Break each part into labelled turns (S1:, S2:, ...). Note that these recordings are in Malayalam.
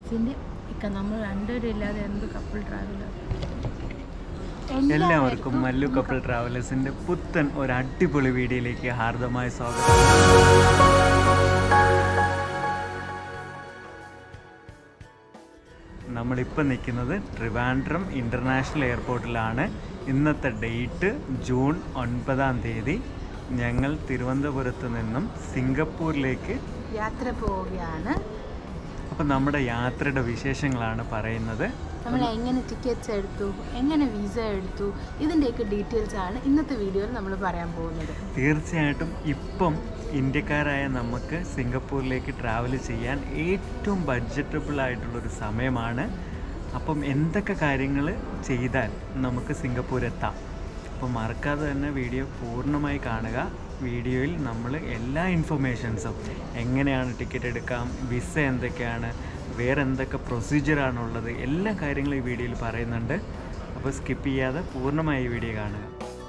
S1: സിൻ്റെ ഇക്ക നമ്മൾ രണ്ടുപേരും ഇല്ലാതെ എന്ത് കപ്പിൾ ട്രാവലർ
S2: എല്ലാവർക്കും മല്ലു കപ്പിൾ ട്രാവലേഴ്സിന്റെ പുത്തൻ ഒരു അടിപൊളി വീഡിയോയിലേക്ക് ഹാർദമായ സ്വാഗതം നമ്മളിപ്പോൾ നിൽക്കുന്നത് ട്രിവാൻഡ്രം ഇൻ്റർനാഷണൽ എയർപോർട്ടിലാണ് ഇന്നത്തെ ഡേറ്റ് ജൂൺ ഒൻപതാം തീയതി ഞങ്ങൾ തിരുവനന്തപുരത്ത് നിന്നും സിംഗപ്പൂരിലേക്ക്
S1: യാത്ര പോവുകയാണ്
S2: അപ്പോൾ നമ്മുടെ യാത്രയുടെ വിശേഷങ്ങളാണ് പറയുന്നത്
S1: നമ്മൾ എങ്ങനെ ടിക്കറ്റ്സ് എടുത്തു എങ്ങനെ വിസ എടുത്തു ഇതിൻ്റെയൊക്കെ ഡീറ്റെയിൽസ് ആണ് ഇന്നത്തെ വീഡിയോയിൽ നമ്മൾ പറയാൻ പോകുന്നത്
S2: തീർച്ചയായിട്ടും ഇപ്പം ഇന്ത്യക്കാരായ നമുക്ക് സിംഗപ്പൂരിലേക്ക് ട്രാവൽ ചെയ്യാൻ ഏറ്റവും ബഡ്ജറ്റബിൾ ആയിട്ടുള്ളൊരു സമയമാണ് അപ്പം എന്തൊക്കെ കാര്യങ്ങൾ ചെയ്താൽ നമുക്ക് സിംഗപ്പൂർ എത്താം അപ്പോൾ മറക്കാതെ തന്നെ വീഡിയോ പൂർണ്ണമായി കാണുക വീഡിയോയിൽ നമ്മൾ എല്ലാ ഇൻഫർമേഷൻസും എങ്ങനെയാണ് ടിക്കറ്റ് എടുക്കാം വിസ എന്തൊക്കെയാണ് വേറെ എന്തൊക്കെ പ്രൊസീജിയറാണുള്ളത് എല്ലാ കാര്യങ്ങളും ഈ വീഡിയോയിൽ പറയുന്നുണ്ട് അപ്പോൾ സ്കിപ്പ് ചെയ്യാതെ പൂർണ്ണമായി ഈ വീഡിയോ കാണുക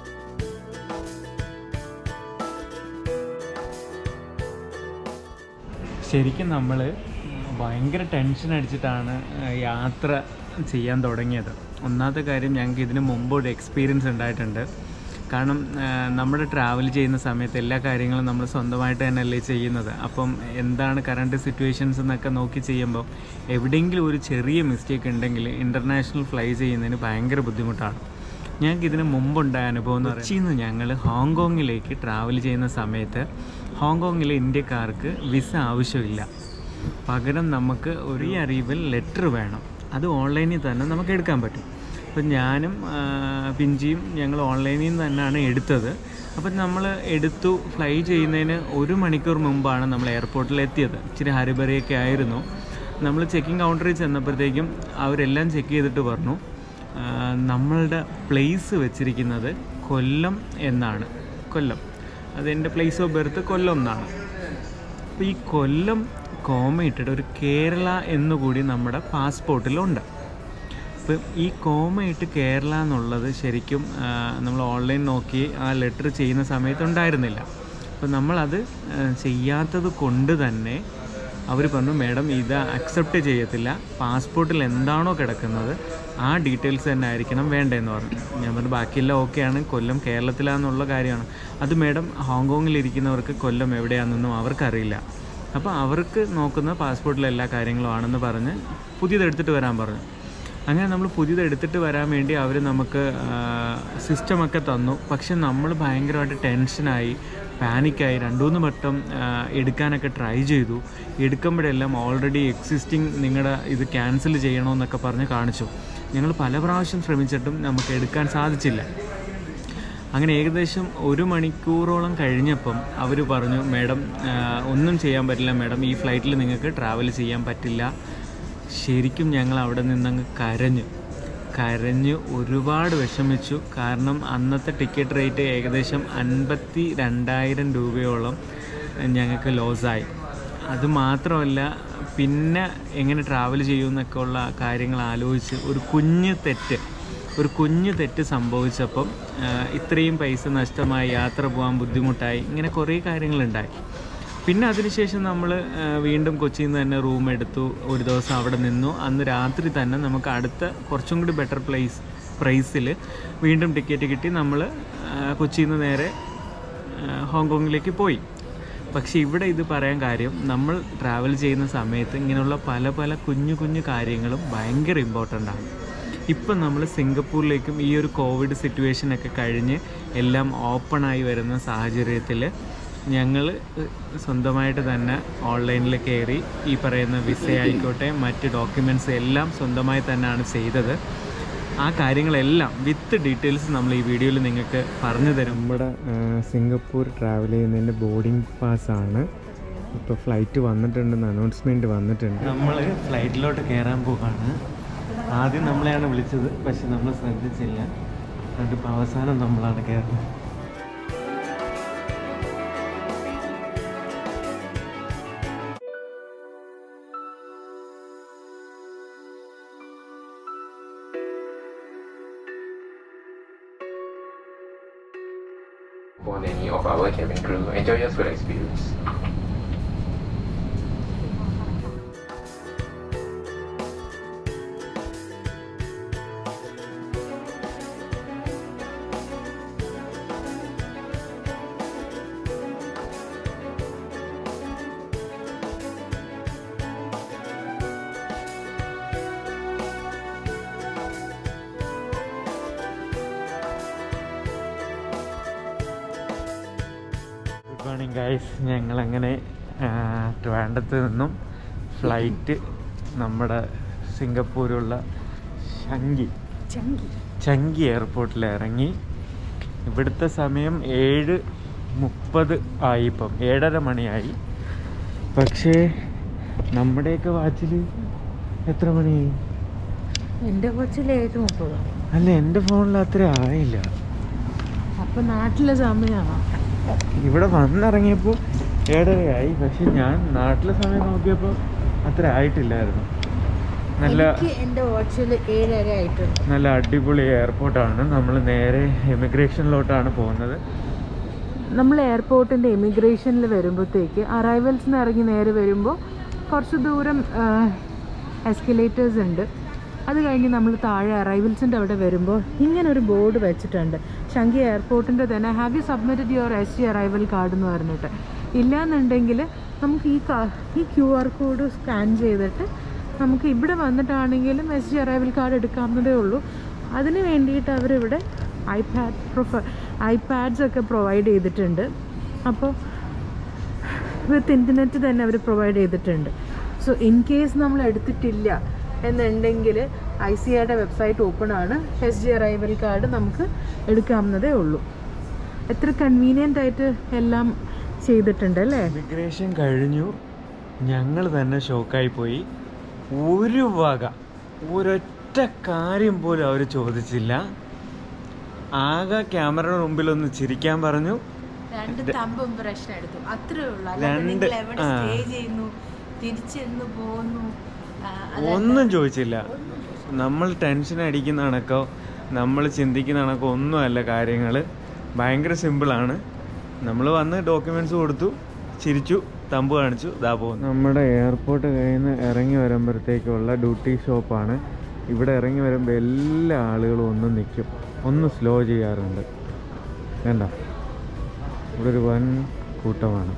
S2: ശരിക്കും നമ്മൾ ഭയങ്കര ടെൻഷൻ അടിച്ചിട്ടാണ് യാത്ര ചെയ്യാൻ തുടങ്ങിയത് ഒന്നാമത്തെ കാര്യം ഞങ്ങൾക്ക് ഇതിന് മുമ്പ് ഒരു എക്സ്പീരിയൻസ് ഉണ്ടായിട്ടുണ്ട് കാരണം ആ, നമ്മുടെ ട്രാവൽ ചെയ്യുന്ന സമയത്ത് എല്ലാ കാര്യങ്ങളും നമ്മൾ സ്വന്തമായിട്ട് തന്നെയല്ലേ ചെയ്യുന്നത് അപ്പം എന്താണ് കറണ്ട് സിറ്റുവേഷൻസ് എന്നൊക്കെ നോക്കി ചെയ്യുമ്പോൾ എവിടെയെങ്കിലും ഒരു ചെറിയ മിസ്റ്റേക്ക് ഉണ്ടെങ്കിൽ ഇൻ്റർനാഷണൽ ഫ്ലൈ ചെയ്യുന്നതിന് ഭയങ്കര ബുദ്ധിമുട്ടാണ് ഞങ്ങൾക്ക് ഇതിന് മുമ്പുണ്ടായ അനുഭവം എന്ന് പറയുന്നത് കൊച്ചിയിൽ നിന്ന് ഞങ്ങൾ ഹോങ്കോങ്ങിലേക്ക് ട്രാവൽ ചെയ്യുന്ന സമയത്ത് ഹോങ്കോങ്ങിലെ ഇന്ത്യക്കാർക്ക് വിസ ആവശ്യമില്ല പകരം നമുക്ക് ഒരു ഈ അറിവിൽ ലെറ്റർ വേണം അത് ഓൺലൈനിൽ തന്നെ നമുക്ക് എടുക്കാൻ പറ്റും അപ്പം ഞാനും ആ, പിഞ്ചിയും ഞങ്ങൾ ഓൺലൈനിൽ നിന്ന് തന്നെയാണ് എടുത്തത് അപ്പം നമ്മൾ എടുത്തു ഫ്ലൈ ചെയ്യുന്നതിന് ഒരു മണിക്കൂർ മുമ്പാണ് നമ്മൾ എയർപോർട്ടിൽ എത്തിയത് ഇച്ചിരി ഹരിബറിയൊക്കെ ആയിരുന്നു നമ്മൾ ചെക്കിംഗ് കൗണ്ടറിൽ ചെന്നപ്പോഴത്തേക്കും അവരെല്ലാം ചെക്ക് ചെയ്തിട്ട് പറഞ്ഞു ആ, നമ്മളുടെ പ്ലേസ് വെച്ചിരിക്കുന്നത് കൊല്ലം എന്നാണ് കൊല്ലം അതെൻ്റെ പ്ലേസ് ഓഫ് ബർത്ത് കൊല്ലം എന്നാണ് അപ്പോൾ ഈ കൊല്ലം കോമ ഇട്ടിട്ട് ഒരു കേരള എന്നുകൂടി നമ്മുടെ പാസ്പോർട്ടിലുണ്ട് അപ്പം ഈ കോമ ഇട്ട് കേരള എന്നുള്ളത് ശരിക്കും ആ, നമ്മൾ ഓൺലൈൻ നോക്കി ആ ലെറ്റർ ചെയ്യുന്ന സമയത്ത് ഉണ്ടായിരുന്നില്ല അപ്പം നമ്മളത് ആ, ചെയ്യാത്തത് കൊണ്ട് തന്നെ അവർ പറഞ്ഞു മാഡം ഇത് അക്സെപ്റ്റ് ചെയ്യത്തില്ല പാസ്പോർട്ടിൽ എന്താണോ കിടക്കുന്നത് ആ ഡീറ്റെയിൽസ് തന്നെ ആയിരിക്കണം വേണ്ടതെന്ന് പറഞ്ഞു ഞാൻ പറഞ്ഞു ബാക്കിയെല്ലാം ഓക്കെയാണ് കൊല്ലം കേരളത്തിലാണെന്നുള്ള കാര്യമാണ് അത് മാഡം ഹോങ്കോങ്ങിൽ ഇരിക്കുന്നവർക്ക് കൊല്ലം എവിടെയാണെന്നൊന്നും അവർക്കറിയില്ല അപ്പോൾ അവർക്ക് നോക്കുന്ന പാസ്പോർട്ടിലെ എല്ലാ കാര്യങ്ങളും ആണെന്ന് പറഞ്ഞ് പുതിയത് എടുത്തിട്ട് വരാൻ പറഞ്ഞു അങ്ങനെ നമ്മൾ പുതിയത് എടുത്തിട്ട് വരാൻ വേണ്ടി അവർ നമുക്ക് സിസ്റ്റമൊക്കെ തന്നു പക്ഷെ നമ്മൾ ഭയങ്കരമായിട്ട് ടെൻഷനായി പാനിക്കായി രണ്ടു മൂന്ന് വട്ടം ആ, എടുക്കാനൊക്കെ ട്രൈ ചെയ്തു എടുക്കുമ്പോഴെല്ലാം ഓൾറെഡി എക്സിസ്റ്റിംഗ് നിങ്ങളുടെ ഇത് ക്യാൻസൽ ചെയ്യണമെന്നൊക്കെ പറഞ്ഞ് കാണിച്ചു ഞങ്ങൾ പല പ്രാവശ്യം ശ്രമിച്ചിട്ടും നമുക്ക് എടുക്കാൻ സാധിച്ചില്ല അങ്ങനെ ഏകദേശം ഒരു മണിക്കൂറോളം കഴിഞ്ഞപ്പം അവർ പറഞ്ഞു മാഡം ആ, ഒന്നും ചെയ്യാൻ പറ്റില്ല മാഡം ഈ ഫ്ലൈറ്റിൽ നിങ്ങൾക്ക് ട്രാവൽ ചെയ്യാൻ പറ്റില്ല ശരിക്കും ഞങ്ങൾ അവിടെ നിന്നങ്ങ് കരഞ്ഞു കരഞ്ഞു ഒരുപാട് വിഷമിച്ചു കാരണം അന്നത്തെ ടിക്കറ്റ് റേറ്റ് ഏകദേശം അൻപത്തി രണ്ടായിരം രൂപയോളം ഞങ്ങൾക്ക് ലോസായി അത് മാത്രമല്ല പിന്നെ എങ്ങനെ ട്രാവൽ ചെയ്യുമെന്നൊക്കെ ഉള്ള കാര്യങ്ങൾ ആലോചിച്ച് ഒരു കുഞ്ഞ് തെറ്റ് ഒരു കുഞ്ഞു തെറ്റ് സംഭവിച്ചപ്പം ആ, ഇത്രയും പൈസ നഷ്ടമായി യാത്ര പോകാൻ ബുദ്ധിമുട്ടായി ഇങ്ങനെ കുറേ കാര്യങ്ങളുണ്ടായി പിന്നെ അതിനുശേഷം നമ്മൾ വീണ്ടും കൊച്ചിയിൽ നിന്ന് തന്നെ റൂം എടുത്തു ഒരു ദിവസം അവിടെ നിന്നു അന്ന് രാത്രി തന്നെ നമുക്ക് അടുത്ത കുറച്ചും കൂടി ബെറ്റർ പ്ലേസ് പ്രൈസിൽ വീണ്ടും ടിക്കറ്റ് കിട്ടി നമ്മൾ കൊച്ചിയിൽ നിന്ന് നേരെ ആ, ഹോങ്കോങ്ങിലേക്ക് പോയി പക്ഷേ ഇവിടെ ഇത് പറയാൻ കാര്യം നമ്മൾ ട്രാവൽ ചെയ്യുന്ന സമയത്ത് ഇങ്ങനെയുള്ള പല പല കുഞ്ഞു കുഞ്ഞു കാര്യങ്ങളും ഭയങ്കര ഇമ്പോർട്ടൻ്റ് ആണ് ഇപ്പം നമ്മൾ സിംഗപ്പൂരിലേക്കും ഈ ഒരു കോവിഡ് സിറ്റുവേഷനൊക്കെ കഴിഞ്ഞ് എല്ലാം ഓപ്പണായി വരുന്ന സാഹചര്യത്തിൽ ഞങ്ങൾ സ്വന്തമായിട്ട് തന്നെ ഓൺലൈനിൽ കയറി ഈ പറയുന്ന വിസ ആയിക്കോട്ടെ മറ്റ് ഡോക്യുമെൻറ്റ്സ് എല്ലാം സ്വന്തമായി തന്നെയാണ് ചെയ്തത് ആ കാര്യങ്ങളെല്ലാം വിത്ത് ഡീറ്റെയിൽസ് നമ്മൾ ഈ വീഡിയോയിൽ നിങ്ങൾക്ക് പറഞ്ഞു തരും നമ്മുടെ സിംഗപ്പൂർ ട്രാവൽ ചെയ്യുന്നതിൻ്റെ ബോർഡിംഗ് പാസ് ആണ് ഇപ്പോൾ ഫ്ലൈറ്റ് വന്നിട്ടുണ്ടെന്ന് അനൗൺസ്മെൻറ്റ് വന്നിട്ടുണ്ട് നമ്മൾ ഫ്ലൈറ്റിലോട്ട് കയറാൻ പോവാണ് ആദ്യം നമ്മളെയാണ് വിളിച്ചത് പക്ഷെ നമ്മൾ ശ്രദ്ധിച്ചില്ല അതിപ്പോൾ അവസാനം നമ്മളാണ് കയറുന്നത്
S3: for any of our cabin crew. Enjoy your food experience.
S2: Morning guys ഞങ്ങളങ്ങനെ ട്രിവാൻഡത്ത് നിന്നും ഫ്ലൈറ്റ് നമ്മുടെ സിംഗപ്പൂരുള്ള ശങ്കി
S1: ചങ്കി
S2: ചങ്കി എയർപോർട്ടിൽ ഇറങ്ങി ഇവിടുത്തെ സമയം ഏഴ് മുപ്പത് ആയി ഇപ്പം ഏഴര മണിയായി പക്ഷേ നമ്മുടെയൊക്കെ വാച്ചിൽ എത്ര മണിയായി
S1: എൻ്റെ കൊച്ചിൽ ഏഴ് മുപ്പത്
S2: അല്ല എൻ്റെ ഫോണിൽ അത്ര ആയില്ല
S1: അപ്പം നാട്ടിലെ സമയമാണ്
S2: ഇവിടെ വന്നിറങ്ങിയപ്പോൾ ഏഴരയായി പക്ഷെ ഞാൻ നാട്ടിലെ സമയം നോക്കിയപ്പോൾ അത്ര ആയിട്ടില്ലായിരുന്നു നല്ല
S1: എനിക്ക് എൻ്റെ വാച്ചിൽ ഏഴര ആയിട്ടുണ്ട്
S2: നല്ല അടിപൊളി എയർപോർട്ടാണ് നമ്മൾ നേരെ എമിഗ്രേഷനിലോട്ടാണ് പോകുന്നത്
S1: നമ്മൾ എയർപോർട്ടിൻ്റെ ഇമിഗ്രേഷനിൽ വരുമ്പോഴത്തേക്ക് അറൈവൽസിന് ഇറങ്ങി നേരെ വരുമ്പോൾ കുറച്ച് ദൂരം എസ്കലേറ്റേഴ്സ് ഉണ്ട് അത് കഴിഞ്ഞ് നമ്മൾ താഴെ അറൈവൽസിൻ്റെ അവിടെ വരുമ്പോൾ ഇങ്ങനെ ഒരു ബോർഡ് വെച്ചിട്ടുണ്ട് ശങ്കി എയർപോർട്ടിൻ്റെ തന്നെ have you submitted your S G arrival card എന്ന് പറഞ്ഞിട്ട് ഇല്ലാന്നുണ്ടെങ്കിൽ നമുക്ക് ഈ കാ- ഈ ക്യു ആർ കോഡ് സ്കാൻ ചെയ്തിട്ട് നമുക്ക് ഇവിടെ വന്നിട്ടാണെങ്കിലും എസ് ജി അറൈവൽ കാർഡ് എടുക്കാവുന്നതേ ഉള്ളൂ അതിന് വേണ്ടിയിട്ട് അവരിവിടെ ഐപാഡ് പ്രൊഫ ഐപാഡ്സ് ഒക്കെ പ്രൊവൈഡ് ചെയ്തിട്ടുണ്ട് അപ്പോൾ വിത്ത് ഇൻ്റർനെറ്റ് തന്നെ അവർ പ്രൊവൈഡ് ചെയ്തിട്ടുണ്ട് സോ ഇൻ കേസ് നമ്മൾ എടുത്തിട്ടില്ല എന്നുണ്ടെങ്കിൽ ഐ സി ഐയുടെ വെബ്സൈറ്റ് ഓപ്പൺ ആണ് എസ് ജി അറൈവൽ കാർഡ് നമുക്ക് എടുക്കാവുന്നതേ ഉള്ളൂ എത്ര കൺവീനിയൻ്റ് ആയിട്ട് എല്ലാം ചെയ്തിട്ടുണ്ട് അല്ലേ
S2: ഇമിഗ്രേഷൻ കഴിഞ്ഞു ഞങ്ങൾ തന്നെ ഷോക്കായി പോയി ഒരു വക ഒരൊറ്റ കാര്യം പോലും അവർ ചോദിച്ചില്ല ആകെ ക്യാമറയുടെ മുമ്പിൽ ഒന്ന് ചിരിക്കാൻ പറഞ്ഞു
S1: രണ്ട് തമ്പ് ഇംപ്രഷൻ എടുത്തു അത്രേ ഉള്ളൂ
S2: രണ്ട്,
S1: നിങ്ങൾ എവിടെ
S2: ആ.
S1: സ്റ്റേ ചെയ്യുന്നു തിരിച്ചെന്ന് പോകുന്നു ആ, അതല്ല-
S2: ഒന്നും ചോദിച്ചില്ല നമ്മൾ ടെൻഷൻ അടിക്കുന്ന കണക്കോ നമ്മൾ ചിന്തിക്കുന്ന കണക്കോ ഒന്നുമല്ല കാര്യങ്ങൾ ഭയങ്കര സിമ്പിളാണ് നമ്മൾ വന്ന് ഡോക്യുമെൻറ്റ്സ് കൊടുത്തു ചിരിച്ചു തമ്പ് കാണിച്ചു ഇതാ പോകുന്നു നമ്മുടെ എയർപോർട്ട് കയ്യിൽ നിന്ന് ഇറങ്ങി വരുമ്പോഴത്തേക്കുള്ള ഡ്യൂട്ടി ഷോപ്പാണ് ഇവിടെ ഇറങ്ങി വരുമ്പോൾ എല്ലാ ആളുകളും ഒന്ന് നിൽക്കും ഒന്ന് സ്ലോ ചെയ്യാറുണ്ട് വേണ്ട ഇവിടെ ഒരു വൻ കൂട്ടമാണ്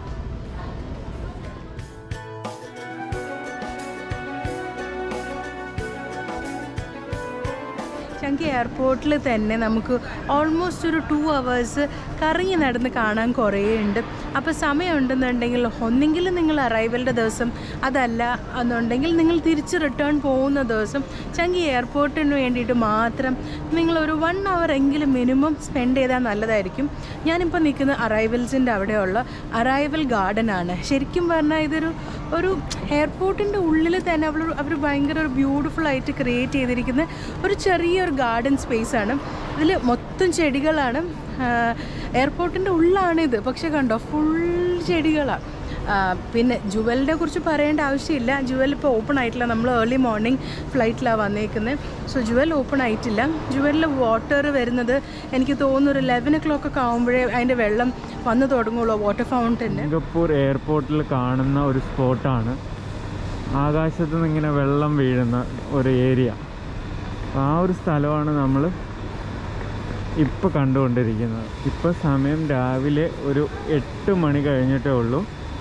S1: ചങ്കി എയർപോർട്ടിൽ തന്നെ നമുക്ക് ഓൾമോസ്റ്റ് ഒരു ടു അവേഴ്സ് കറങ്ങി നടന്ന് കാണാൻ കുറേ ഉണ്ട് അപ്പോൾ സമയമുണ്ടെന്നുണ്ടെങ്കിൽ ഒന്നെങ്കിൽ നിങ്ങൾ അറൈവലിൻ്റെ ദിവസം അതല്ല എന്നുണ്ടെങ്കിൽ നിങ്ങൾ തിരിച്ച് റിട്ടേൺ പോകുന്ന ദിവസം ചങ്കി എയർപോർട്ടിന് വേണ്ടിയിട്ട് മാത്രം നിങ്ങൾ ഒരു വൺ അവർ എങ്കിലും മിനിമം സ്പെൻഡ് ചെയ്താൽ നല്ലതായിരിക്കും ഞാനിപ്പോൾ നിൽക്കുന്ന അറൈവൽസിൻ്റെ അവിടെയുള്ള അറൈവൽ ഗാർഡൻ ആണ് ശരിക്കും പറഞ്ഞാൽ ഇതൊരു ഒരു എയർപോർട്ടിൻ്റെ ഉള്ളിൽ തന്നെ അവർ അവർ ഭയങ്കര ഒരു ബ്യൂട്ടിഫുൾ ആയിട്ട് ക്രിയേറ്റ് ചെയ്തിരിക്കുന്ന ഒരു ചെറിയൊരു ഗാർഡൻ സ്പേസ് ആണ് ഇതിൽ മൊത്തം ചെടികളാണ് എയർപോർട്ടിൻ്റെ ഉള്ളാണിത് പക്ഷെ കണ്ടോ ഫുൾ ചെടികളാണ് പിന്നെ ജുവലിനെ കുറിച്ച് പറയേണ്ട ആവശ്യമില്ല ജുവൽ ഇപ്പോൾ ഓപ്പൺ ആയിട്ടില്ല നമ്മൾ ഏർലി മോർണിംഗ് ഫ്ലൈറ്റിലാണ് വന്നേക്കുന്നത് സോ ജുവൽ ഓപ്പൺ ആയിട്ടില്ല ജുവലിൽ വാട്ടർ വരുന്നത് എനിക്ക് തോന്നുന്നു ഒരു ലെവൻ ഒ ക്ലോക്ക് ഒക്കെ ആകുമ്പോഴേ അതിൻ്റെ വെള്ളം വന്നു തുടങ്ങുള്ളൂ വാട്ടർ ഫൗണ്ടന്
S2: സിംഗപ്പൂർ എയർപോർട്ടിൽ കാണുന്ന ഒരു സ്പോട്ടാണ് ആകാശത്ത് നിന്ന് ഇങ്ങനെ വെള്ളം വീഴുന്ന ഒരു ഏരിയ ആ ഒരു സ്ഥലമാണ് നമ്മൾ ഇപ്പോൾ കണ്ടുകൊണ്ടിരിക്കുന്നത് ഇപ്പോൾ സമയം രാവിലെ ഒരു എട്ട് മണി കഴിഞ്ഞിട്ടേ ഉള്ളൂ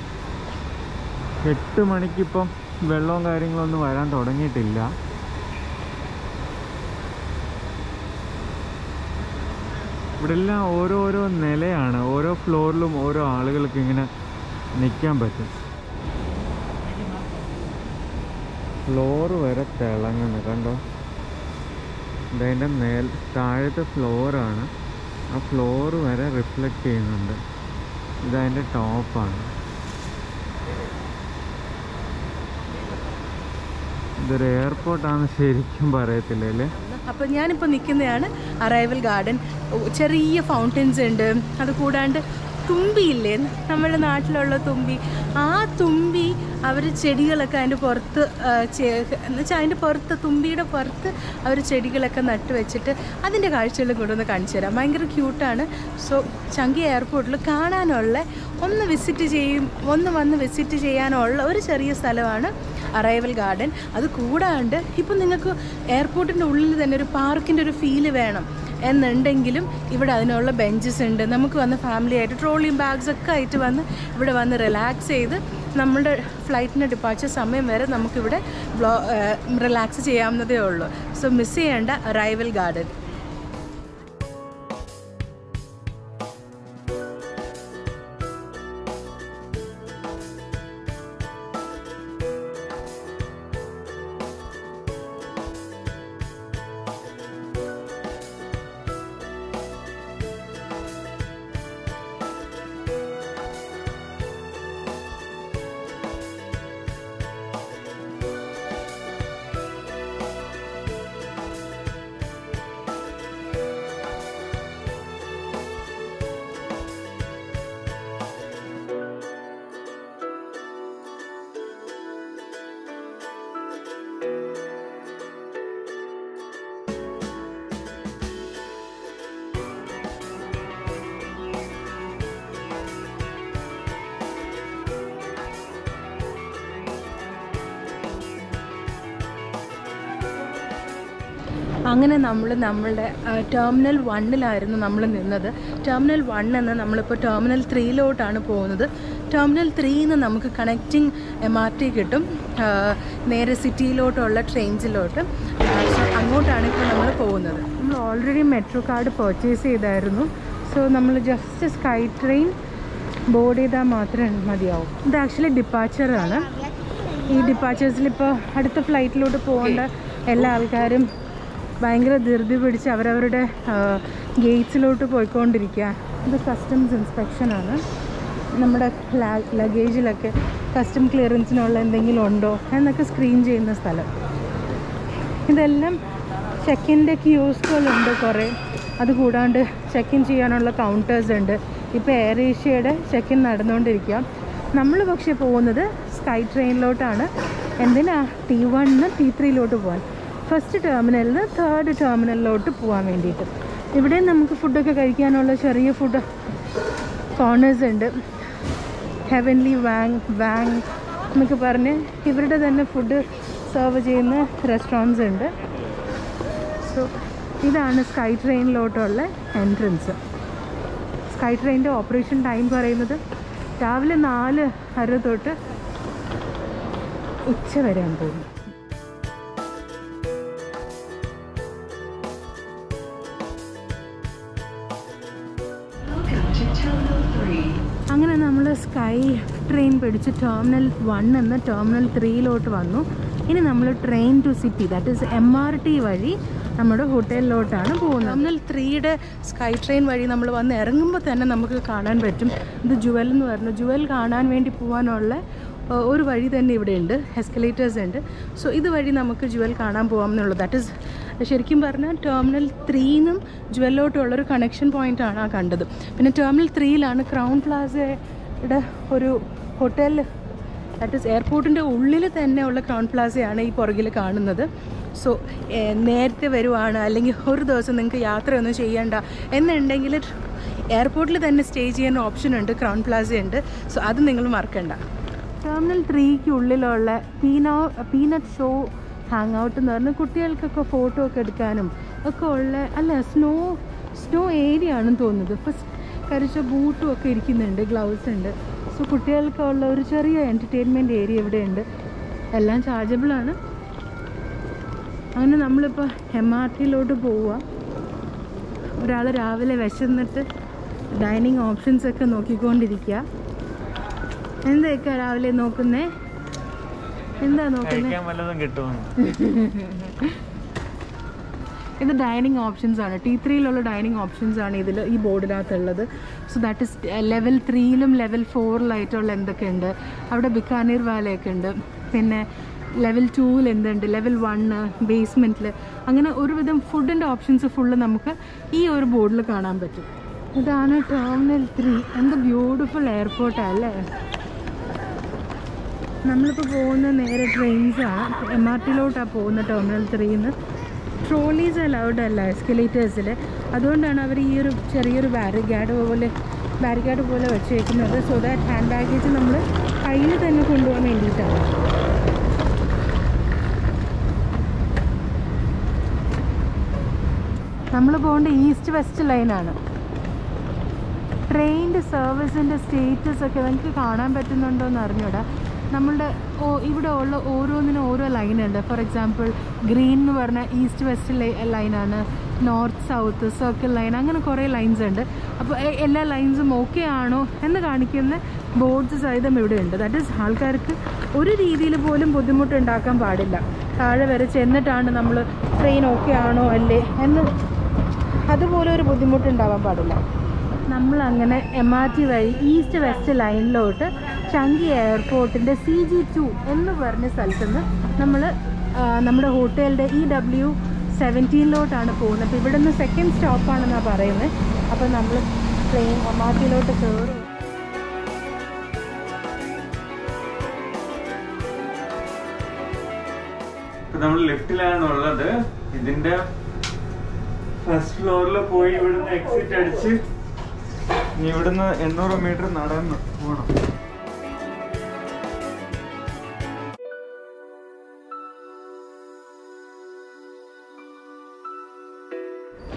S2: എട്ട് മണിക്കിപ്പം വെള്ളവും കാര്യങ്ങളൊന്നും വരാൻ തുടങ്ങിയിട്ടില്ല ഇവിടെ എല്ലാം ഓരോരോ നിലയാണ് ഓരോ ഫ്ലോറിലും ഓരോ ആളുകൾക്ക് ഇങ്ങനെ നിൽക്കാൻ പറ്റും ഫ്ലോർ വരെ തിളങ്ങുന്നു കണ്ടോ ഇതിൻ്റെ മേൽ താഴത്തെ ഫ്ലോറാണ് ആ ഫ്ലോർ വരെ റിഫ്ലക്റ്റ് ചെയ്യുന്നുണ്ട് ഇതതിൻ്റെ ടോപ്പാണ് ഇതൊരു എയർപോർട്ടാണെന്ന് ശരിക്കും പറയത്തില്ല അല്ലേ
S1: അപ്പോൾ ഞാനിപ്പോൾ നിൽക്കുന്നതാണ് അറൈവൽ ഗാർഡൻ ചെറിയ ഫൗണ്ടൻസ് ഉണ്ട് അത് കൂടാണ്ട് തുമ്പിയില്ലേ നമ്മുടെ നാട്ടിലുള്ള തുമ്പി ആ തുമ്പി അവർ ചെടികളൊക്കെ അതിൻ്റെ പുറത്ത് ആ, ചെ- എന്ന് വെച്ചാൽ അതിൻ്റെ പുറത്ത് തുമ്പിയുടെ പുറത്ത് അവർ ചെടികളൊക്കെ നട്ട് വെച്ചിട്ട് അതിൻ്റെ കാഴ്ചകളും കൂടെ ഒന്ന് കാണിച്ചു തരാം ഭയങ്കര ക്യൂട്ടാണ് സോ ചങ്കി എയർപോർട്ടിൽ കാണാനുള്ള ഒന്ന് വിസിറ്റ് ചെയ്യും ഒന്ന് വന്ന് വിസിറ്റ് ചെയ്യാനുള്ള ഒരു ചെറിയ സ്ഥലമാണ് അറൈവൽ ഗാർഡൻ അത് കൂടാണ്ട് ഇപ്പം നിങ്ങൾക്ക് എയർപോർട്ടിൻ്റെ ഉള്ളിൽ തന്നെ ഒരു പാർക്കിൻ്റെ ഒരു ഫീല് വേണം എന്നുണ്ടെങ്കിലും ഇവിടെ അതിനുള്ള ബെഞ്ചസ് ഉണ്ട് നമുക്ക് വന്ന് ഫാമിലി ആയിട്ട് ട്രോളിയും ബാഗ്സ് ഒക്കെ ആയിട്ട് വന്ന് ഇവിടെ വന്ന് റിലാക്സ് ചെയ്ത് നമ്മളുടെ ഫ്ലൈറ്റിൻ്റെ ഡിപ്പാർച്ചർ സമയം വരെ നമുക്കിവിടെ ബ്ലോ റിലാക്സ് ചെയ്യാവുന്നതേ ഉള്ളൂ സോ മിസ് ചെയ്യേണ്ട അറൈവൽ ഗാർഡൻ അങ്ങനെ നമ്മൾ നമ്മളുടെ ടെർമിനൽ വണ്ണിലായിരുന്നു നമ്മൾ നിന്നത് ടെർമിനൽ വൺ എന്ന് നമ്മളിപ്പോൾ ടെർമിനൽ ത്രീയിലോട്ടാണ് പോകുന്നത് ടെർമിനൽ ത്രീയിൽ നിന്ന് നമുക്ക് കണക്റ്റിംഗ് എം ആർ ടി കിട്ടും ആ, നേരെ സിറ്റിയിലോട്ടുള്ള ട്രെയിൻസിലോട്ട് സോ അങ്ങോട്ടാണ് ഇപ്പോൾ നമ്മൾ പോകുന്നത് നമ്മൾ ഓൾറെഡി മെട്രോ കാർഡ് പർച്ചേസ് ചെയ്തായിരുന്നു സോ നമ്മൾ ജസ്റ്റ് സ്കൈ ട്രെയിൻ ബോർഡ് ചെയ്താൽ മാത്രമേ മതിയാവും ഇത് ആക്ച്വലി ഡിപ്പാച്ചറാണ് ഈ ഡിപ്പാച്ചേഴ്സിൽ ഇപ്പോൾ അടുത്ത ഫ്ലൈറ്റിലോട്ട് പോകേണ്ട എല്ലാ ആൾക്കാരും ഭയങ്കര ധൃതി പിടിച്ച് അവരവരുടെ ഗേറ്റ്സിലോട്ട് പോയിക്കൊണ്ടിരിക്കുക ഇത് കസ്റ്റംസ് ഇൻസ്പെക്ഷനാണ് നമ്മുടെ ലഗേജിലൊക്കെ കസ്റ്റം ക്ലിയറൻസിനുള്ള എന്തെങ്കിലും ഉണ്ടോ എന്നൊക്കെ സ്ക്രീൻ ചെയ്യുന്ന സ്ഥലം ഇതെല്ലാം ചെക്കിൻ്റെ ക്യൂസുകളുണ്ട് കുറേ അതുകൂടാണ്ട് ചെക്ക് ഇൻ ചെയ്യാനുള്ള കൗണ്ടേഴ്സ് ഉണ്ട് ഇപ്പോൾ എയർ ഏഷ്യയുടെ ചെക്ക് ഇൻ നടന്നുകൊണ്ടിരിക്കുക നമ്മൾ പക്ഷേ പോകുന്നത് സ്കൈ ട്രെയിനിലോട്ടാണ് എന്തിനാ ടി വണ്ണിന്ന് ടി ത്രീയിലോട്ട് പോകാൻ ഫസ്റ്റ് ടെർമിനലിൽ നിന്ന് തേർഡ് ടെർമിനലിലോട്ട് പോകാൻ വേണ്ടിയിട്ട് ഇവിടെ നമുക്ക് ഫുഡൊക്കെ കഴിക്കാനുള്ള ചെറിയ ഫുഡ് കോർണേഴ്സ് ഉണ്ട് ഹെവൻലി വാങ് വാങ് എന്നൊക്കെ പറഞ്ഞ് ഇവരുടെ തന്നെ ഫുഡ് സെർവ് ചെയ്യുന്ന റെസ്റ്റോറൻറ്റ്സ് ഉണ്ട് സോ ഇതാണ് സ്കൈ ട്രെയിനിലോട്ടുള്ള എൻട്രൻസ് സ്കൈ ട്രെയിനിൻ്റെ ഓപ്പറേഷൻ ടൈം പറയുന്നത് രാവിലെ നാല് അര തൊട്ട് ഉച്ച വരെയാണ് പോകുന്നത് അങ്ങനെ നമ്മൾ സ്കൈ ട്രെയിൻ പിടിച്ച് ടെർമിനൽ വൺ എന്ന ടെർമിനൽ ത്രീയിലോട്ട് വന്നു ഇനി നമ്മൾ train to city that is M R T വഴി നമ്മുടെ ഹോട്ടലിലോട്ടാണ് പോകുന്നത് ടെർമിനൽ ത്രീയുടെ സ്കൈ ട്രെയിൻ വഴി നമ്മൾ വന്ന് ഇറങ്ങുമ്പോൾ തന്നെ നമുക്ക് കാണാൻ പറ്റും ഇത് ജുവൽ എന്ന് പറഞ്ഞു ജുവൽ കാണാൻ വേണ്ടി പോകാനുള്ള ഏഹ്, ഒരു വഴി തന്നെ ഇവിടെ ഉണ്ട് എസ്കലേറ്റേഴ്സ് ഉണ്ട് സോ ഇതുവഴി നമുക്ക് ജുവൽ കാണാൻ പോകാം എന്നുള്ളത് ദാറ്റ് ഇസ് ശരിക്കും പറഞ്ഞാൽ ടെർമിനൽ ത്രീന്നും ജുവലിലോട്ടുള്ളൊരു കണക്ഷൻ പോയിന്റ് ആണ് ആ കണ്ടത് പിന്നെ ടെർമിനൽ ത്രീയിലാണ് ക്രൗൺ പ്ലാസയുടെ ഒരു ഹോട്ടൽ ദാറ്റ് ഇസ് എയർപോർട്ടിൻ്റെ ഉള്ളിൽ തന്നെ ഉള്ള ക്രൗൺ പ്ലാസയാണ് ഈ പുറകിൽ കാണുന്നത് സോ നേരത്തെ വരുവാണ് അല്ലെങ്കിൽ ഒരു ദിവസം നിങ്ങൾക്ക് യാത്രയൊന്നും ചെയ്യണ്ട എന്നുണ്ടെങ്കിൽ എയർപോർട്ടിൽ തന്നെ സ്റ്റേ ചെയ്യാൻ ഓപ്ഷൻ ഉണ്ട് ക്രൗൺ പ്ലാസ ഉണ്ട് സോ അത് നിങ്ങൾ മറക്കണ്ട ടെർമിനൽ ത്രീക്ക് ഉള്ളിലുള്ള പീനോ പീനട്ട് ഷോ ഹാങ് ഔട്ട് എന്ന് പറഞ്ഞാൽ കുട്ടികൾക്കൊക്കെ ഫോട്ടോ ഒക്കെ എടുക്കാനും ഒക്കെ ഉള്ള അല്ല സ്നോ സ്നോ ഏരിയ ആണെന്ന് തോന്നുന്നത് ഫസ്റ്റ് കരിച്ച ബൂട്ടും ഒക്കെ ഇരിക്കുന്നുണ്ട് ഗ്ലൗസ് ഉണ്ട് സോ കുട്ടികൾക്കുള്ള ഒരു ചെറിയ എൻ്റർടൈൻമെൻറ്റ് ഏരിയ ഇവിടെ ഉണ്ട് എല്ലാം ചാർജബിൾ ആണ് അങ്ങനെ നമ്മളിപ്പോൾ എം ആർ ടിയിലോട്ട് പോവുക ഒരാൾ രാവിലെ വിശന്നിട്ട് ഡൈനിങ് ഓപ്ഷൻസ് ഒക്കെ നോക്കിക്കൊണ്ടിരിക്കുക എന്തൊക്കെ രാവിലെ നോക്കുന്നേ എന്താ നോക്കുന്നേ
S2: കഴിക്കാൻ വല്ലതും കിട്ടുമെന്ന്
S1: ഇത് ഡൈനിങ് ഓപ്ഷൻസ് ആണ് ടി ത്രീയിലുള്ള ഡൈനിങ് ഓപ്ഷൻസ് ആണ് ഇതിൽ ഈ ബോർഡിനകത്തുള്ളത് സോ ദാറ്റ് ഇസ് ലെവൽ ത്രീയിലും ലെവൽ ഫോറിലായിട്ടുള്ള എന്തൊക്കെയുണ്ട് അവിടെ ബിക്കാനീർ വാലയൊക്കെ ഉണ്ട് പിന്നെ ലെവൽ ടൂവിൽ എന്തുണ്ട് ലെവൽ വണ്ണ് ബേസ്മെൻറ്റിൽ അങ്ങനെ ഒരുവിധം ഫുഡിൻ്റെ ഓപ്ഷൻസ് ഫുള്ള് നമുക്ക് ഈ ഒരു ബോർഡിൽ കാണാൻ പറ്റും ഇതാണ് ടെർമിനൽ ത്രീ എന്ത് ബ്യൂട്ടിഫുൾ എയർപോർട്ടാണ് അല്ലേ നമ്മളിപ്പോൾ പോകുന്ന നേരെ ട്രെയിൻസാണ് എം ആർ ടിയിലോട്ടാണ് പോകുന്ന ടെർമിനൽ ത്രീന്ന് ട്രോളീസ് അലൗഡ് അല്ല എസ്കലേറ്റേഴ്സിൽ അതുകൊണ്ടാണ് അവർ ഈ ഒരു ചെറിയൊരു ബാരിഗാഡ് പോലെ ബാരിഗാഡ് പോലെ വെച്ചേക്കുന്നത് സോ ദാറ്റ് ഹാൻഡ് ബാഗേജ് നമ്മൾ കയ്യിൽ തന്നെ കൊണ്ടുപോകാൻ വേണ്ടിയിട്ടാണ് നമ്മൾ പോകേണ്ട ഈസ്റ്റ് വെസ്റ്റ് ലൈനാണ് ട്രെയിനിൻ്റെ സർവീസിൻ്റെ സ്റ്റേറ്റസ് ഒക്കെ നിങ്ങൾക്ക് കാണാൻ പറ്റുന്നുണ്ടോ എന്ന് അറിഞ്ഞൂടാ നമ്മളുടെ ഓ ഇവിടെ ഉള്ള ഓരോന്നിനും ഓരോ ലൈനുണ്ട് ഫോർ എക്സാമ്പിൾ ഗ്രീൻ എന്ന് പറഞ്ഞാൽ ഈസ്റ്റ് വെസ്റ്റ് ലൈനാണ് നോർത്ത് സൗത്ത് സർക്കിൾ ലൈൻ അങ്ങനെ കുറേ ലൈൻസ് ഉണ്ട് അപ്പോൾ എ- എല്ലാ ലൈൻസും ഓക്കെ ആണോ എന്ന് കാണിക്കുന്ന ബോർഡ്സ് സഹിതം ഇവിടെ ഉണ്ട് ദാറ്റ് ഈസ് ആൾക്കാർക്ക് ഒരു രീതിയിൽ പോലും ബുദ്ധിമുട്ടുണ്ടാക്കാൻ പാടില്ല താഴെ വരെ ചെന്നിട്ടാണ് നമ്മൾ ട്രെയിൻ ഓക്കെ ആണോ അല്ലേ എന്ന് അതുപോലെ ഒരു ബുദ്ധിമുട്ടുണ്ടാവാൻ പാടില്ല നമ്മൾ അങ്ങനെ എം ആർ ടി വഴി ഈസ്റ്റ് വെസ്റ്റ് ലൈനിലോട്ട് ചങ്കി എയർപോർട്ടിൻ്റെ സി ജി ടു എന്ന് പറഞ്ഞ സ്ഥലത്ത് നിന്ന് നമ്മൾ നമ്മുടെ ഹോട്ടലിൻ്റെ ഇ ഡബ്ല്യു സെവൻറ്റീനിലോട്ടാണ് പോകുന്നത് അപ്പോൾ ഇവിടെ നിന്ന് സെക്കൻഡ് സ്റ്റോപ്പാണെന്നാണ് പറയുന്നത് അപ്പോൾ നമ്മൾ ട്രെയിൻ എം ആർ ടിയിലോട്ട് കയറും
S2: നമ്മൾ ലിഫ്റ്റിലാണുള്ളത് ഇതിന്റെ ഫസ്റ്റ് ഫ്ലോറിൽ പോയി ഇവിടുന്ന് എക്സിറ്റ് അടിച്ച് ഇനി ഇവിടുന്ന് എണ്ണൂറ് മീറ്റർ നടന്ന് പോകണം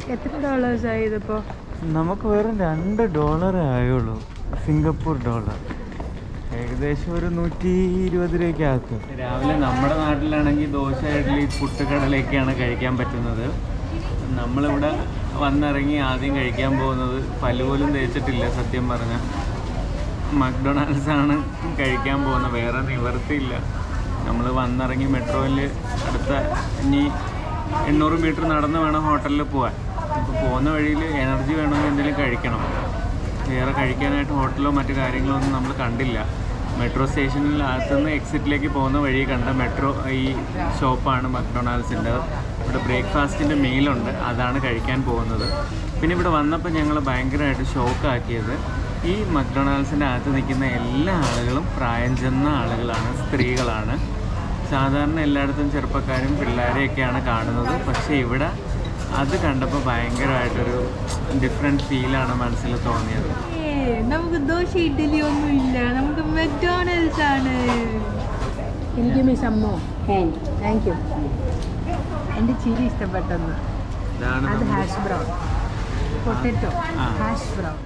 S1: എത്ര ഡോളേഴ്സ് ആയി ഇതിപ്പോൾ
S2: നമുക്ക് വെറും രണ്ട് ഡോളറേ ആയുള്ളൂ സിംഗപ്പൂർ ഡോളർ ഏകദേശം ഒരു നൂറ്റി ഇരുപത് രൂപയ്ക്കകത്ത് രാവിലെ നമ്മുടെ നാട്ടിലാണെങ്കിൽ ദോശ ഇഡ്ഡലി പുട്ടുകടലയൊക്കെയാണ് കഴിക്കാൻ പറ്റുന്നത് നമ്മളിവിടെ വന്നിറങ്ങി ആദ്യം കഴിക്കാൻ പോകുന്നത് പല്ല് പോലും തേച്ചിട്ടില്ല സത്യം പറഞ്ഞാൽ മക്ഡൊണാൾഡ്സ് ആണ് കഴിക്കാൻ പോകുന്നത് വേറെ നിവർത്തിയില്ല നമ്മൾ വന്നിറങ്ങി മെട്രോയിൽ അടുത്ത ഇനി എണ്ണൂറ് മീറ്റർ നടന്ന് വേണം ഹോട്ടലിൽ പോകാൻ അപ്പോൾ പോകുന്ന വഴിയിൽ എനർജി വേണമെങ്കിൽ എന്തെങ്കിലും കഴിക്കണം വേറെ കഴിക്കാനായിട്ട് ഹോട്ടലോ മറ്റു കാര്യങ്ങളോ ഒന്നും നമ്മൾ കണ്ടില്ല മെട്രോ സ്റ്റേഷനിൽ അകത്തുനിന്ന് എക്സിറ്റിലേക്ക് പോകുന്ന വഴി കണ്ട മെട്രോ ഈ ഷോപ്പാണ് മക്ഡൊണാൾഡ്സിൻ്റെ ഇവിടെ ബ്രേക്ക്ഫാസ്റ്റിൻ്റെ മീലുണ്ട് അതാണ് കഴിക്കാൻ പോകുന്നത് പിന്നെ ഇവിടെ വന്നപ്പോൾ ഞങ്ങൾ ഭയങ്കരമായിട്ട് ഷോക്കാക്കിയത് ഈ മക്ഡൊണാൾഡ്സിൻ്റെ അകത്ത് നിൽക്കുന്ന എല്ലാ ആളുകളും പ്രായം ചെന്ന ആളുകളാണ് സ്ത്രീകളാണ് സാധാരണ എല്ലായിടത്തും ചെറുപ്പക്കാരും പിള്ളേരെയൊക്കെയാണ് കാണുന്നത് പക്ഷേ ഇവിടെ അത് കണ്ടപ്പോൾ ഭയങ്കരമായിട്ടൊരു ഡിഫറെൻറ്റ് ഫീലാണ് മനസ്സിൽ തോന്നിയത്
S1: നമുക്ക് ദോശ ഇഡ്ഡലി ഒന്നും ഇല്ല നമുക്ക് മെക്ഡോണൽഡ്സ് ആണ് എനിക്ക് മിസ് അമ്മോ താങ്ക് യു എൻ്റെ ചിരി ഇഷ്ടപ്പെട്ടെന്ന്
S2: ഇതാണ്
S1: അത്
S2: നമ്മൾ
S1: ഹാഷ് ബ്രൗൺ പൊട്ടറ്റോ
S2: ആ.
S1: ഹാഷ് ബ്രൗൺ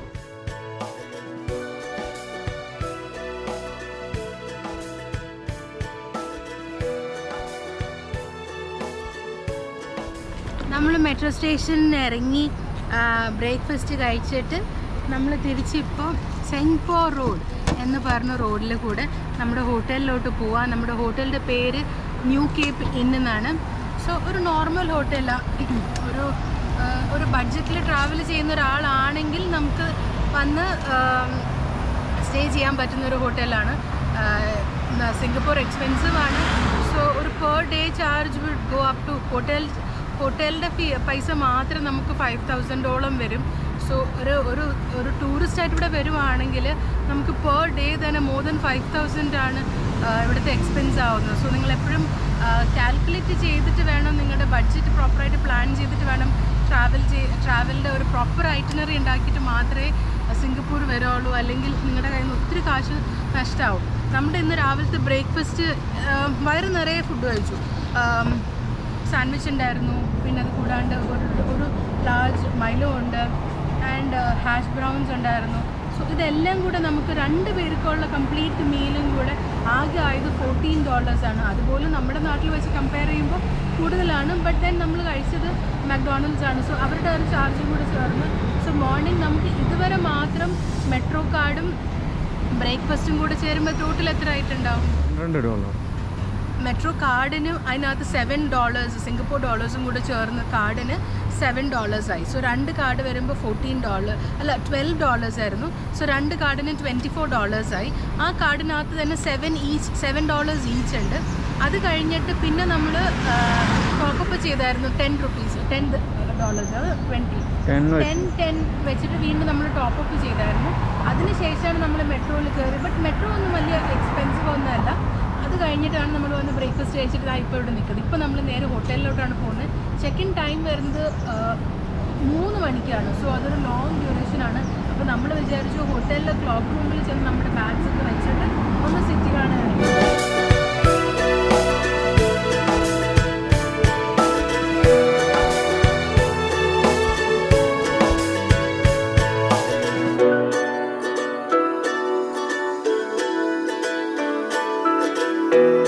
S1: നമ്മൾ മെട്രോ സ്റ്റേഷനിൽ ഇറങ്ങി ബ്രേക്ക്ഫാസ്റ്റ് കഴിച്ചിട്ട് നമ്മൾ തിരിച്ചിപ്പോൾ സെൻറ്റ് പോ റോഡ് എന്ന് പറഞ്ഞ റോഡിൽ കൂടെ നമ്മുടെ ഹോട്ടലിലോട്ട് പോവാം നമ്മുടെ ഹോട്ടലിൻ്റെ പേര് ന്യൂ കേപ്പ് ഇൻ എന്നാണ് സോ ഒരു നോർമൽ ഹോട്ടലാണ് ഒരു ആ, ഒരു ബഡ്ജറ്റിൽ ട്രാവൽ ചെയ്യുന്ന ഒരാളാണെങ്കിൽ നമുക്ക് വന്ന് സ്റ്റേ ചെയ്യാൻ പറ്റുന്ന ഒരു ഹോട്ടലാണ് സിംഗപ്പൂർ എക്സ്പെൻസീവ് ആണ് സോ ഒരു per day charge with go up to hotel ഹോട്ടലിൻ്റെ ഫീ പൈസ മാത്രം നമുക്ക് ഫൈവ് തൗസൻഡോളം വരും സോ ഒരു ഒരു ഒരു ടൂറിസ്റ്റ് ആയിട്ട് ഇവിടെ വരുവാണെങ്കിൽ നമുക്ക് പെർ ഡേ തന്നെ മോർ ദൻ ഫൈവ് തൗസൻഡ് ആണ് ആ, ഇവിടുത്തെ എക്സ്പെൻസ് ആവുന്നത് സോ നിങ്ങൾ എപ്പോഴും കാൽക്കുലേറ്റ് ചെയ്തിട്ട് വേണം നിങ്ങളുടെ ബഡ്ജറ്റ് പ്രോപ്പറായിട്ട് പ്ലാൻ ചെയ്തിട്ട് വേണം ട്രാവൽ ചെയ് ട്രാവലിൻ്റെ ഒരു പ്രോപ്പർ ഐറ്റിനറി ഉണ്ടാക്കിയിട്ട് മാത്രമേ സിംഗപ്പൂർ വരുള്ളൂ അല്ലെങ്കിൽ നിങ്ങളുടെ കയ്യിൽ നിന്ന് ഒത്തിരി കാശ് നഷ്ടമാവും നമ്മുടെ ഇന്ന് രാവിലത്തെ ബ്രേക്ക്ഫാസ്റ്റ് വയറ് നിറയെ ഫുഡ് കഴിച്ചു സാൻഡ്വിച്ച് ഉണ്ടായിരുന്നു പിന്നെ അത് കൂടാണ്ട് ഒരു ഒരു ലാർജ് മൈലോ ഉണ്ട് ആൻഡ് ഹാഷ് ബ്രൗൺസ് ഉണ്ടായിരുന്നു സോ ഇതെല്ലാം കൂടെ നമുക്ക് രണ്ട് പേർക്കുള്ള കംപ്ലീറ്റ് മീലും കൂടെ ആകെ ആയത് ഫോർട്ടീൻ ഡോളേഴ്സാണ് അതുപോലെ നമ്മുടെ നാട്ടിൽ വെച്ച് കമ്പയർ ചെയ്യുമ്പോൾ കൂടുതലാണ് ബട്ട് ദെൻ നമ്മൾ കഴിച്ചത് മക്ഡോണൽഡ്സ് ആണ് സോ അവരുടെ ഒരു ചാർജും കൂടെ ചേർന്ന് സോ മോർണിംഗ് നമുക്ക് ഇതുവരെ മാത്രം മെട്രോ കാർഡും ബ്രേക്ക്ഫാസ്റ്റും കൂടെ ചേരുമ്പോൾ ടോട്ടൽ എത്ര ആയിട്ടുണ്ടാവും
S2: രണ്ട് ഡോളർ
S1: മെട്രോ കാർഡിന് അതിനകത്ത് സെവൻ ഡോളേഴ്സ് സിംഗപ്പൂർ ഡോളേഴ്സും കൂടെ ചേർന്ന് കാർഡിന് സെവൻ ഡോളേഴ്സ് ആയി സോ രണ്ട് കാർഡ് വരുമ്പോൾ ഫോർട്ടീൻ ഡോളർ അല്ല ട്വൽവ് ഡോളേഴ്സ് ആയിരുന്നു സോ രണ്ട് കാർഡിന് ട്വൻറ്റി ഫോർ ഡോളേഴ്സ് ആയി ആ കാർഡിനകത്ത് തന്നെ seven each seven dollars each ഉണ്ട് അത് കഴിഞ്ഞിട്ട് പിന്നെ നമ്മൾ ടോപ്പപ്പ് ചെയ്തായിരുന്നു ടെൻ റുപ്പീസ് ടെൻ ഡോളേഴ്സ് അത് ട്വൻറ്റി
S2: ടെൻ
S1: ടെൻ ടെൻ വെച്ചിട്ട് വീണ്ടും നമ്മൾ ടോപ്പപ്പ് ചെയ്തായിരുന്നു അതിനുശേഷമാണ് നമ്മൾ മെട്രോയിൽ കയറി ബട്ട് മെട്രോ ഒന്നും വലിയ എക്സ്പെൻസീവ് ഒന്നുമല്ല അത് കഴിഞ്ഞിട്ടാണ് നമ്മൾ വന്ന് ബ്രേക്ക്ഫാസ്റ്റ് കഴിച്ചിട്ട് ദാ ഇപ്പോൾ ഇവിടെ നിൽക്കുന്നത് ഇപ്പോൾ നമ്മൾ നേരെ ഹോട്ടലിലോട്ടാണ് പോകുന്നത് ചെക്ക് ഇൻ ടൈം വരുന്നത് ആ, മൂന്ന് മണിക്കാണ് സോ അതൊരു ലോങ് ഡ്യൂറേഷൻ ആണ് അപ്പോൾ നമ്മൾ വിചാരിച്ചു ഹോട്ടലിലെ ക്ലോക്ക് റൂമിൽ ചെന്ന് നമ്മുടെ ബാഗ്സ് ഒക്കെ വെച്ചിട്ട് ഒന്ന് സിറ്റി കാണാനായിട്ട്
S3: Thank